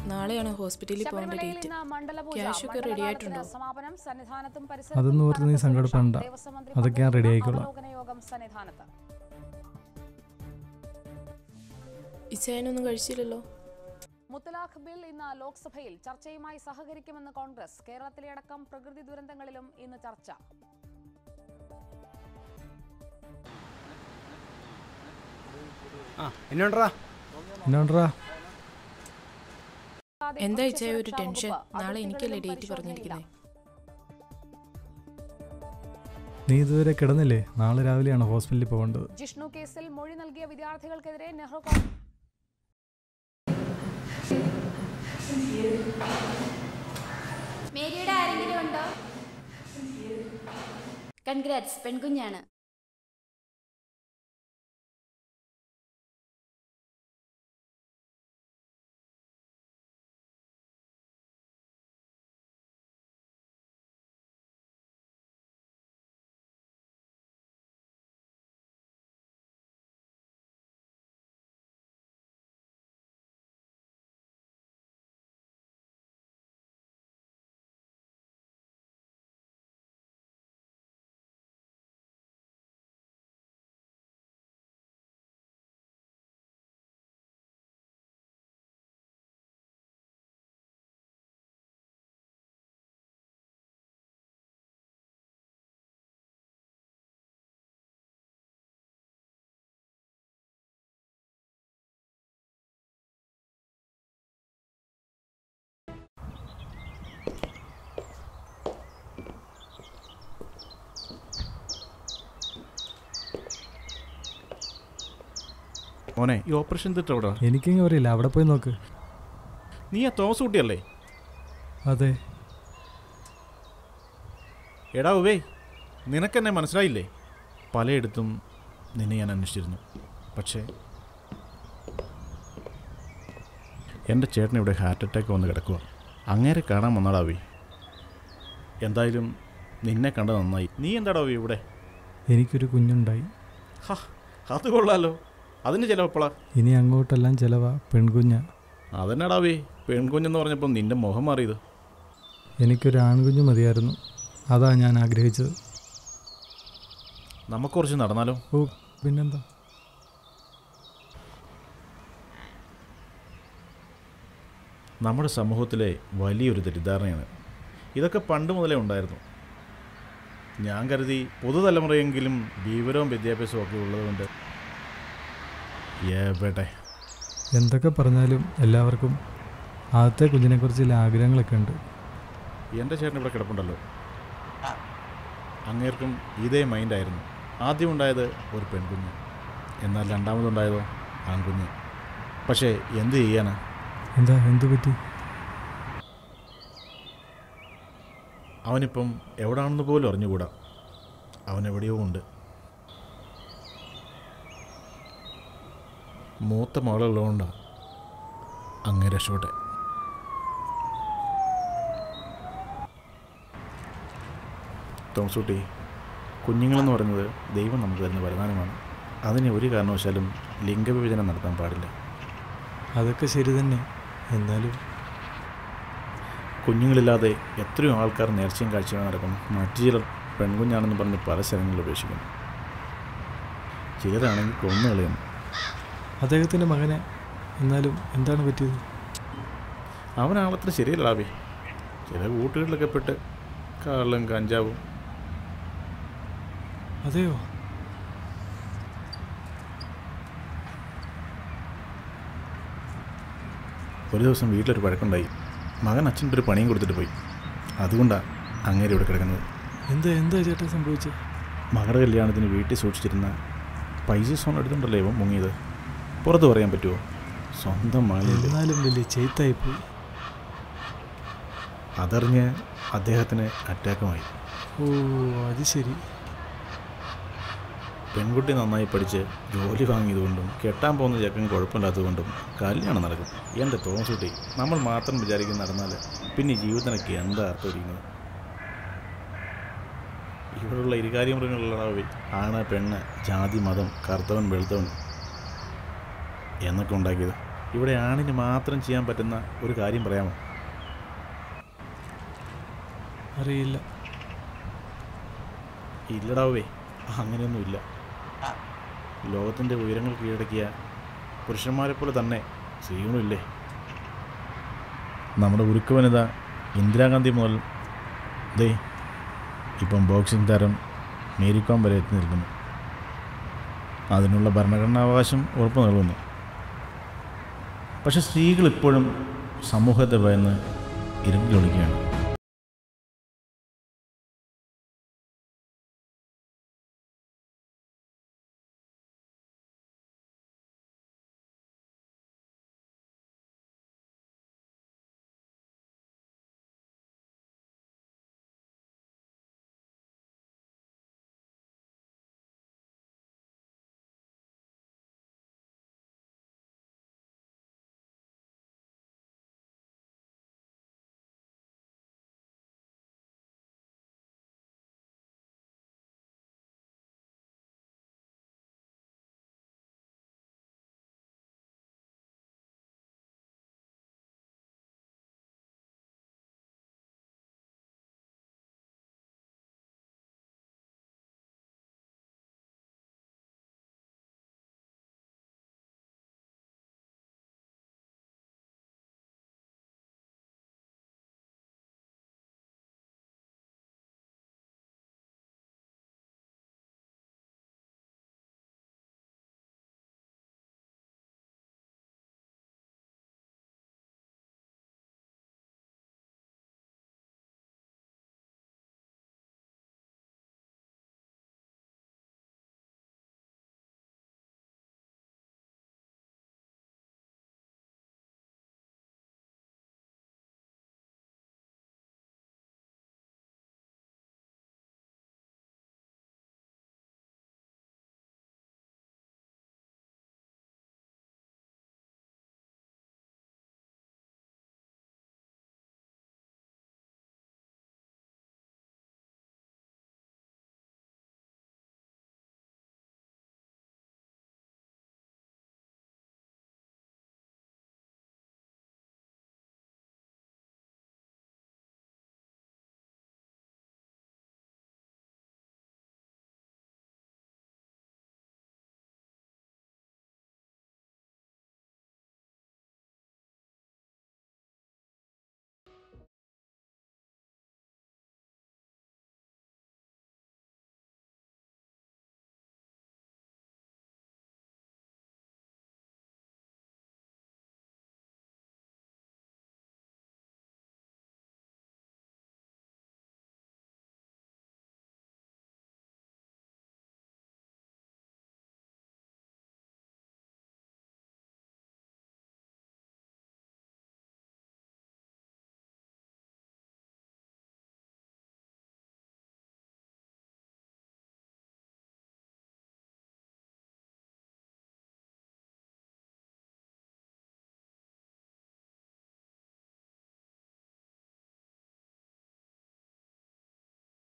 നാളെയാണ് ഹോസ്പിറ്റലിൽ പോകേണ്ട ശബരിമലയിൽ ഡേറ്റ് ഇന്ന് മണ്ഡലപൂജ ക്യാഷ് ഒക്കെ റെഡി മണ്ഡലകാലത്തിന് ആയിട്ടുണ്ടോ സമാപനം സന്നിധാനത്തും അതൊന്നും പരിസരത്തും ഓർത്ത് നീ കനത്ത സങ്കടപ്പെടണ്ട. സുരക്ഷ. ദേവസ്വം മന്ത്രി അതൊക്കെ ഞാൻ റെഡി പങ്കെടുക്കുന്ന ആയിക്കോളാം. അവലോകന യോഗം സന്നിധാനത്ത് ഇച്ചായനൊന്നും കഴിച്ചില്ലല്ലോ മുത്തലാഖ് ബിൽ ഇന്ന് ലോക്സഭയിൽ ചർച്ചയുമായി സഹകരിക്കുമെന്ന് കോൺഗ്രസ് കേരളത്തിലെ അടക്കം പ്രകൃതി ദുരന്തങ്ങളിലും ഇന്ന് ചർച്ച ആ എന്നോണ്ടറാ എന്നാണ്ടാ എന്താ ഇച്ചായ ഒരു ഭക്ഷ്യസുരക്ഷാ ടെൻഷൻ വകുപ്പ് നാളെ എനിക്കല്ലേ അതിർത്തികളിലും ഡേറ്റ് പറഞ്ഞിരിക്കുന്നത് നീ ഇതുവരെ കിടന്നില്ലേ നാളെ രാവിലെയാണ് ഹോസ്പിറ്റലിൽ പോകേണ്ടത് ജിഷ്ണു കേസിൽ മൊഴി നൽകിയ വിദ്യാർത്ഥികൾക്കെതിരെ നെഹ്റു കോ- മേരിയുടെ ആരെങ്കിലും ഉണ്ടോ കൺഗ്രാറ്റ്സ് പെൺകുഞ്ഞാണ് മോനെ ഈ ഓപ്പറേഷൻ തിട്ട എവിടെ എനിക്കെങ്കിലും അറിയില്ല അവിടെ പോയി നോക്ക് നീ ആ തോമസ് കുട്ടിയല്ലേ അതെ എടാ ഉവേ നിനക്കെന്നെ മനസ്സിലായില്ലേ പലയിടത്തും നിന്നെ ഞാൻ അന്വേഷിച്ചിരുന്നു പക്ഷേ എൻ്റെ ചേട്ടൻ ഇവിടെ ഹാർട്ട് അറ്റാക്ക് വന്ന് കിടക്കുക അങ്ങേരെ കാണാൻ വന്നാടാവേ എന്തായാലും നിന്നെ കണ്ട നന്നായി നീ എന്താടാവേ ഇവിടെ എനിക്കൊരു കുഞ്ഞുണ്ടായി ഹ അത് കൊള്ളാലോ അതിന് ചിലപ്പോളാ ഇനി അങ്ങോട്ടെല്ലാം ചിലവാ പെൺകുഞ്ഞ അതെന്നാടാവേ പെൺകുഞ്ഞെന്ന് പറഞ്ഞപ്പോൾ നിന്റെ മുഖം മാറിയത് എനിക്കൊരു ആൺകുഞ്ഞ് മതിയായിരുന്നു അതാ ഞാൻ ആഗ്രഹിച്ചത് നമുക്ക് കുറച്ച് നടന്നാലോ ഓ പിന്നെന്താ നമ്മുടെ സമൂഹത്തിലെ വലിയൊരു തെറ്റിദ്ധാരണയാണ് ഇതൊക്കെ പണ്ട് മുതലേ ഉണ്ടായിരുന്നു ഞാൻ കരുതി പുതുതലമുറയെങ്കിലും വിവരവും വിദ്യാഭ്യാസവും ഒക്കെ ഉള്ളതുകൊണ്ട് എവിടെ എന്തൊക്കെ പറഞ്ഞാലും എല്ലാവർക്കും ആദ്യത്തെ കുഞ്ഞിനെക്കുറിച്ച് ചില ആഗ്രഹങ്ങളൊക്കെ ഉണ്ട് എൻ്റെ ചേട്ടൻ ഇവിടെ കിടപ്പുണ്ടല്ലോ അങ്ങേർക്കും ഇതേ മൈൻഡായിരുന്നു ആദ്യം ഉണ്ടായത് ഒരു പെൺകുഞ്ഞ് എന്നാൽ രണ്ടാമതുണ്ടായതോ ആൺകുഞ്ഞ് പക്ഷേ എന്ത് ചെയ്യാനാ എന്താ എന്തു പറ്റി അവനിപ്പം എവിടാണെന്ന് പോലും അറിഞ്ഞുകൂടാ അവൻ എവിടെയോ ഉണ്ട് മൂത്ത മകളുള്ളതുകൊണ്ടാണ് അങ്ങ് രക്ഷപ്പെട്ടെ തോമസൂട്ടി കുഞ്ഞുങ്ങളെന്ന് പറയുന്നത് ദൈവം നമുക്ക് തരുന്ന വരുമാനമാണ് അതിന് ഒരു കാരണവശാലും ലിംഗവിഭജനം നടത്താൻ പാടില്ല അതൊക്കെ ശരി തന്നെ എന്നാലും കുഞ്ഞുങ്ങളില്ലാതെ എത്രയോ ആൾക്കാർ നേർച്ചയും കാഴ്ചയും നടക്കുന്നു മറ്റു ചിലർ പെൺകുഞ്ഞാണെന്ന് പറഞ്ഞ് പല സ്ഥലങ്ങളിൽ ഉപേക്ഷിക്കുന്നു ചിലരാണെങ്കിൽ കൊന്നു കളയുന്നു അദ്ദേഹത്തിൻ്റെ മകനെ എന്നാലും എന്താണ് പറ്റിയത് അവനാളത്ര ശരിയല്ലാവേ ചില കൂട്ടുകളിലൊക്കെ പെട്ട് കള്ളും കഞ്ചാവും അതെയോ ഒരു ദിവസം വീട്ടിലൊരു വഴക്കുണ്ടായി മകൻ അച്ഛൻ്റെ ഒരു പണിയും കൊടുത്തിട്ട് പോയി അതുകൊണ്ടാണ് അങ്ങേരെ ഇവിടെ കിടക്കുന്നത് എന്താ എന്താ ചേട്ടാ സംഭവിച്ചത് മകളുടെ കല്യാണത്തിന് വീട്ടിൽ സൂക്ഷിച്ചിരുന്ന പൈസ സ്വർണ്ണം എടുത്തുണ്ടല്ലോ ഇവൻ മുങ്ങിയത് പുറത്ത് പറയാൻ പറ്റുമോ സ്വന്തം മകളില്ലേ എന്നാലും വലിയ ചെയ്ത്തായിപ്പോയി അതറിഞ്ഞ് അദ്ദേഹത്തിന് അറ്റാക്കുമായി ഓ അത് ശരി പെൺകുട്ടി നന്നായി പഠിച്ച് ജോലി വാങ്ങിയതുകൊണ്ടും കെട്ടാൻ പോകുന്ന ചെക്കൻ കുഴപ്പമില്ലാത്തതുകൊണ്ടും കല്യാണം നടക്കും എൻ്റെ തോമസ് കുട്ടി നമ്മൾ മാത്രം വിചാരിക്കുന്ന നടന്നാൽ പിന്നെ ജീവിതത്തിനൊക്കെ എന്താ അർത്ഥം ഇരിക്കുന്നത് ഇവിടെയുള്ള ഇരുകാര്യ മൃഗങ്ങളുള്ള ആണ് പെണ്ണ് ജാതി മതം കറുത്തവൻ വെളുത്തവൻ എന്നൊക്കെ ഉണ്ടാക്കിയത് ഇവിടെ ആണിന് മാത്രം ചെയ്യാൻ പറ്റുന്ന ഒരു കാര്യം പറയാമോ അറിയില്ല ഇല്ലടാവേ അങ്ങനെയൊന്നുമില്ല ലോകത്തിൻ്റെ ഉയരങ്ങൾ കീഴടക്കിയ പുരുഷന്മാരെ പോലെ തന്നെ സ്ത്രീകളും ഇല്ലേ നമ്മുടെ ഉരുക്ക് വനിത ഇന്ദിരാഗാന്ധി മുതൽ ദേ ഇപ്പം ബോക്സിംഗ് താരം മേരിക്കോം വരെ എത്തി നിൽക്കുന്നു അതിനുള്ള ഭരണഘടനാവകാശം ഉറപ്പു നൽകുന്നു പക്ഷെ സ്ത്രീകൾ ഇപ്പോഴും സമൂഹത്തെ ഭയന്ന് ഇരുട്ടിലൊളിക്കുകയാണ്